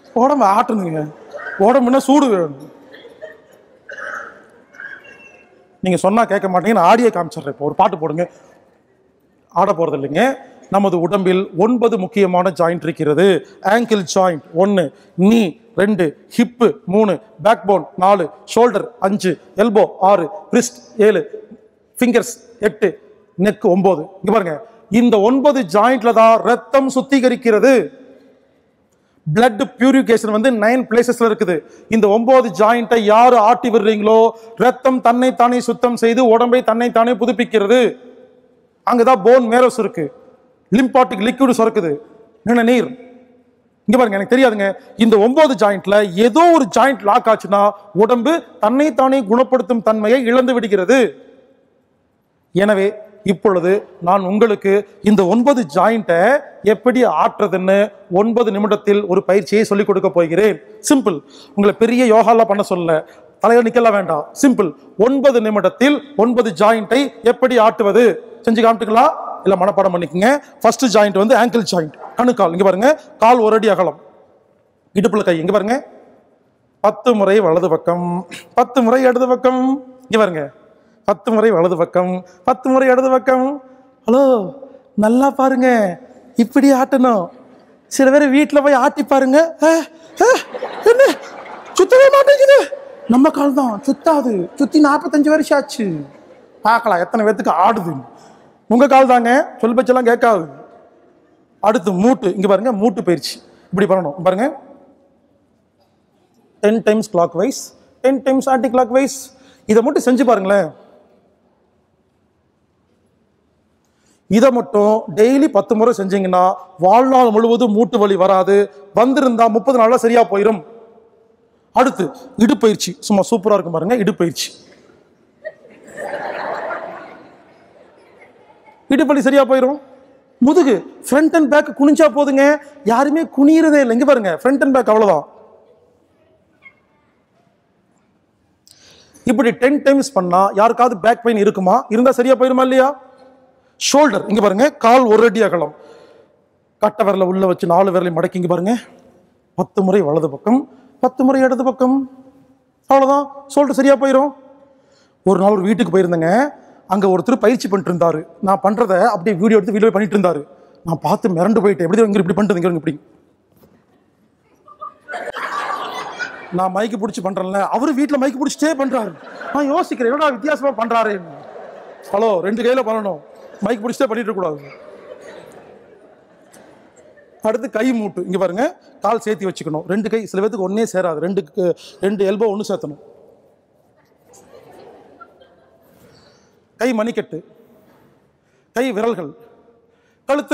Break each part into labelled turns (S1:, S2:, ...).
S1: உடம்பு ஆட்டணுங்க உடம்புனா சூடு வேணும் நீங்க சொன்னா கேட்க மாட்டீங்க நான் ஆடியோ காமிச்சிடுறேன் இப்போ ஒரு பாட்டு போடுங்க ஆட போறது இல்லைங்க நமது உடம்பில் ஒன்பது முக்கியமான ஜாயிண்ட் இருக்கிறது ஆங்கிள் ஜாயிண்ட் ஒன்று நீ ரெண்டு ஹிப்பு மூணு பேக் போன் நாலு ஷோல்டர் அஞ்சு எல்போ ஆறு ரிஸ்ட் ஏழு ஃபிங்கர்ஸ் எட்டு நெக் ஒன்பது இங்க பாருங்க இந்த ஒன்பது ஜாயிண்ட்ல தான் ரத்தம் சுத்திகரிக்கிறது பிளட் பியூரிஃபிகேஷன் வந்து நைன் பிளேசஸ்ல இருக்குது இந்த ஒன்பது ஜாயிண்ட்டை யாரு ஆட்டி விடுறீங்களோ ரத்தம் தன்னை தானே சுத்தம் செய்து உடம்பை தன்னை தானே புதுப்பிக்கிறது அங்கதான் போன் மேரோஸ் இருக்கு லிம்பாட்டிக் லிக்விட் சுரக்குது என்ன நீர் இங்க பாருங்க எனக்கு தெரியாதுங்க இந்த ஒன்பது ஜாயிண்ட்ல ஏதோ ஒரு ஜாயிண்ட் லாக் ஆச்சுன்னா உடம்பு தன்னை தானே குணப்படுத்தும் தன்மையை இழந்து விடுகிறது எனவே இப்பொழுது நான் உங்களுக்கு இந்த ஒன்பது ஜாயிண்ட்டை எப்படி ஆற்றுறதுன்னு ஒன்பது நிமிடத்தில் ஒரு பயிற்சியை சொல்லிக் கொடுக்க போகிறேன் சிம்பிள் உங்களை பெரிய யோகாலாம் பண்ண சொல்லல தலையில நிக்கலாம் வேண்டாம் சிம்பிள் ஒன்பது நிமிடத்தில் ஒன்பது ஜாயிண்ட்டை எப்படி ஆட்டுவது செஞ்சு காமிட்டுக்கலாம் இல்ல மனப்பாடம் பண்ணிக்கங்க ஃபர்ஸ்ட் ஜாயிண்ட் வந்து ஆங்கிள் ஜாயிண்ட் கணுக்கால் இங்க பாருங்க கால் ஒரு அடி அகலம் இடுப்புல கை இங்க பாருங்க பத்து முறை வலது பக்கம் பத்து முறை இடது பக்கம் இங்க பாருங்க பத்து முறை வலது பக்கம் பத்து முறை இடது பக்கம் ஹலோ நல்லா பாருங்க இப்படி ஆட்டணும் சில பேர் வீட்டில் போய் ஆட்டி பாருங்க ஆ, ஆ, என்ன சுத்தவே மாட்டேங்குது நம்ம கால் தான் சுத்தாது சுத்தி நாற்பத்தஞ்சு வருஷம் ஆச்சு பார்க்கலாம் எத்தனை பேர்த்துக்கு ஆடுது உங்க கால் தாங்க சொல் பச்செல்லாம் கேட்காது அடுத்து மூட்டு இங்க பாருங்க மூட்டு பயிற்சி இப்படி பண்ணணும் பாருங்க ten times clockwise ten times anticlockwise இதை மட்டும் செஞ்சு பாருங்களேன் இதை மட்டும் டெய்லி பத்து முறை செஞ்சீங்கன்னா வாழ்நாள் முழுவதும் மூட்டு வலி வராது வந்திருந்தா முப்பது நாள்ல சரியா போயிடும் அடுத்து இடுப்பயிற்சி சும்மா சூப்பரா இருக்கும் பாருங்க இடுப்பயிற்சி இடுப்பலி சரியா போயிடும் முதுகு ஃப்ரண்ட் அண்ட் பேக் குனிஞ்சா போதுங்க யாருமே குனியறதே இல்லை இங்க பாருங்க ஃப்ரண்ட் அண்ட் பேக் அவ்வளவுதான் இப்படி டென் டைம்ஸ் பண்ணா யாருக்காவது பேக் பெயின் இருக்குமா இருந்தா சரியா போயிருமா இல்லையா ஷோல்டர் இங்க பாருங்க கால் ஒரு அடி அகலம் கட்டை விரல உள்ள வச்சு நாலு விரலை மடக்கி இங்க பாருங்க பத்து முறை வலது பக்கம் பத்து முறை இடது பக்கம் அவ்வளவுதான் ஷோல்டர் சரியா போயிடும் ஒரு நாள் ஒரு வீட்டுக்கு போயிருந்தேங்க அங்க ஒருத்தர் பயிற்சி பண்ணிட்டு இருந்தாரு நான் பண்றத அப்படியே வீடியோ எடுத்து வீடியோ பண்ணிட்டு இருந்தாரு நான் பார்த்து மிரண்டு போயிட்டேன் எப்படி இங்க இப்படி பண்ணிட்டு இங்க இப்படி நான் மைக்கு பிடிச்சி பண்றேன்ல அவரு வீட்டில் மைக்கு பிடிச்சிட்டே பண்றாரு நான் யோசிக்கிறேன் என்னடா வித்தியாசமா பண்றாரு ஹலோ ரெண்டு கையில பண்ணணும் மைக் பிடிச்சிட்டே பண்ணிட்டு இருக்க கூடாது அடுத்து கை மூட்டு இங்க பாருங்க கால் சேர்த்தி வச்சுக்கணும் ரெண்டு கை சில பேத்துக்கு ஒன்னே சேராது ரெண்டு க- ரெண்டு எல்போ ஒன்று சேர்த்தணும் கை மணிக்கட்டு கை விரல்கள் கழுத்து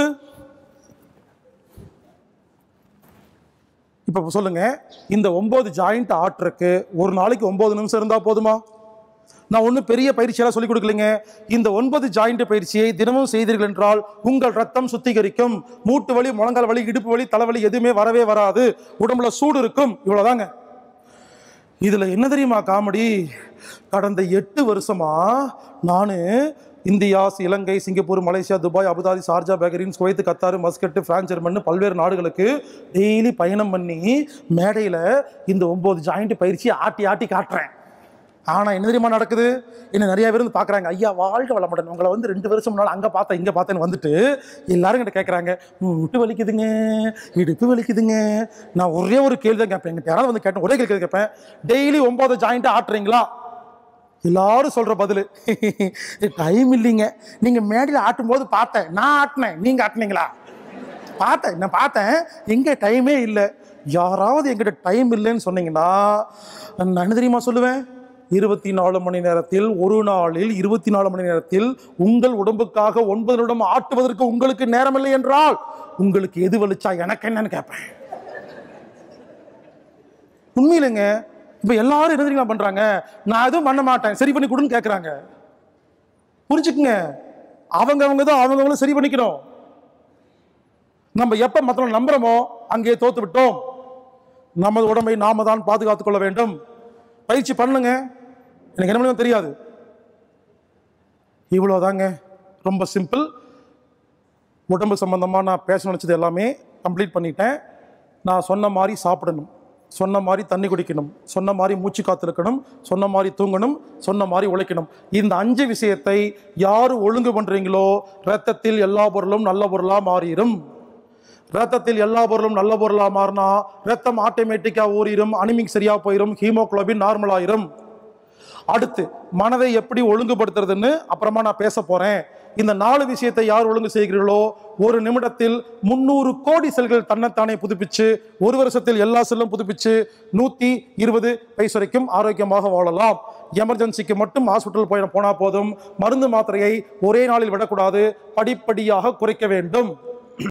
S1: இப்ப சொல்லுங்க இந்த ஒன்பது ஜாயிண்ட் ஆட்டுறக்கு ஒரு நாளைக்கு ஒன்பது நிமிஷம் இருந்தா போதுமா நான் ஒன்றும் பெரிய பயிற்சியெல்லாம் சொல்லிக் கொடுக்கலைங்க இந்த ஒன்பது ஜாயிண்ட் பயிற்சியை தினமும் செய்தீர்கள் என்றால் உங்கள் ரத்தம் சுத்திகரிக்கும் மூட்டு வலி முழங்கால் வலி இடுப்பு வலி தலைவலி எதுவுமே வரவே வராது உடம்புல சூடு இருக்கும் இவ்வளவுதாங்க இதுல என்ன தெரியுமா காமெடி கடந்த எட்டு வருஷமா நானு India Ilangai Singapore Malaysia Dubai Abu Dhabi Sharjah Bahrain Kuwait Qatar Muscat France German பல்வேறு நாடுகளுக்கு டெய்லி பயணம் பண்ணி மேடையில் இந்த ஒன்பது ஜாயிண்ட் பயிற்சி ஆட்டி ஆட்டி காட்டுறேன் ஆனா என்ன தெரியுமா நடக்குது என்ன நிறைய பேர் வந்து பார்க்குறாங்க ஐயா வாழ்க வளமுடன் உங்களை வந்து ரெண்டு வருஷம் முன்னால் அங்கே பார்த்தேன் இங்கே பார்த்தேன்னு வந்துட்டு எல்லாரும் கிட்ட கேட்குறாங்க முட்டு வலிக்குதுங்க இடுப்பு வலிக்குதுங்க நான் ஒரே ஒரு கேள்வி தான் கேட்பேன் எங்கிட்ட யாராவது வந்து கேட்டேன் ஒரே கேள்வி கேட்பேன் டெய்லி ஒன்பது ஜாயிண்ட் ஆட்டுறீங்களா எல்லாரும் சொல்ற பதில் டைம் இல்லைங்க நீங்க மேடையில் ஆட்டும் போது பார்த்தேன் நான் ஆட்டினேன் நீங்க ஆட்டினீங்களா பார்த்தேன் நான் பார்த்தேன் எங்க டைமே இல்லை யாராவது எங்கிட்ட டைம் இல்லைன்னு சொன்னீங்கன்னா நான் என்ன தெரியுமா சொல்லுவேன் இருபத்தி நாலு மணி நேரத்தில் ஒரு நாளில் இருபத்தி நாலு மணி நேரத்தில் உங்கள் உடம்புக்காக ஒன்பது நிமிடம் ஆட்டுவதற்கு உங்களுக்கு நேரமில்லை என்றால் உங்களுக்கு எது வலிச்சா எனக்கு என்னன்னு கேட்பேன் உண்மையிலங்க இப்ப எல்லாரும் என்ன தெரியுமா பண்றாங்க நான் எதுவும் பண்ண மாட்டேன் சரி பண்ணி கொடுன்னு கேட்கறாங்க புரிஞ்சுக்குங்க அவங்க அவங்க தான் அவங்கவுங்களும் சரி பண்ணிக்கணும் நம்ம எப்ப மற்றவங்க நம்புறோமோ அங்கே தோத்து விட்டோம் நமது உடம்பை நாம தான் பாதுகாத்துக் கொள்ள வேண்டும் பயிற்சி பண்ணுங்க எனக்கு என்ன பண்ணுங்க தெரியாது இவ்வளோதாங்க ரொம்ப சிம்பிள் உடம்பு சம்பந்தமா நான் பேச நினைச்சது எல்லாமே கம்ப்ளீட் பண்ணிட்டேன் நான் சொன்ன மாதிரி சாப்பிடணும் சொன்ன மாதிரி தண்ணி குடிக்கணும் சொன்ன மாதிரி மூச்சு காத்திருக்கணும் சொன்ன மாதிரி தூங்கணும் சொன்ன மாதிரி உழைக்கணும் இந்த அஞ்சு விஷயத்தை யார் ஒழுங்கு பண்றீங்களோ ரத்தத்தில் எல்லா பொருளும் நல்ல பொருளா மாறிடும் ரத்தத்தில் எல்லா பொருளும் நல்ல பொருளா மாறினா ரத்தம் ஆட்டோமேட்டிக்கா ஊறிடும் அனிமிக் சரியா போயிடும் ஹீமோகுளோபின் நார்மல் ஆயிரும் அடுத்து மனதை எப்படி ஒழுங்குபடுத்துறதுன்னு அப்புறமா நான் பேச போறேன் இந்த நாலு விஷயத்தை யார் ஒழுங்கு செய்கிறீர்களோ ஒரு நிமிடத்தில் முந்நூறு கோடி செல்கள் தன்னைத்தானே புதுப்பிச்சு ஒரு வருஷத்தில் எல்லா செல்லும் புதுப்பிச்சு நூத்தி இருபது வயசு வரைக்கும் ஆரோக்கியமாக வாழலாம் எமர்ஜென்சிக்கு மட்டும் ஹாஸ்பிட்டல் போய் போனா போதும் மருந்து மாத்திரையை ஒரே நாளில் விடக்கூடாது படிப்படியாக குறைக்க வேண்டும்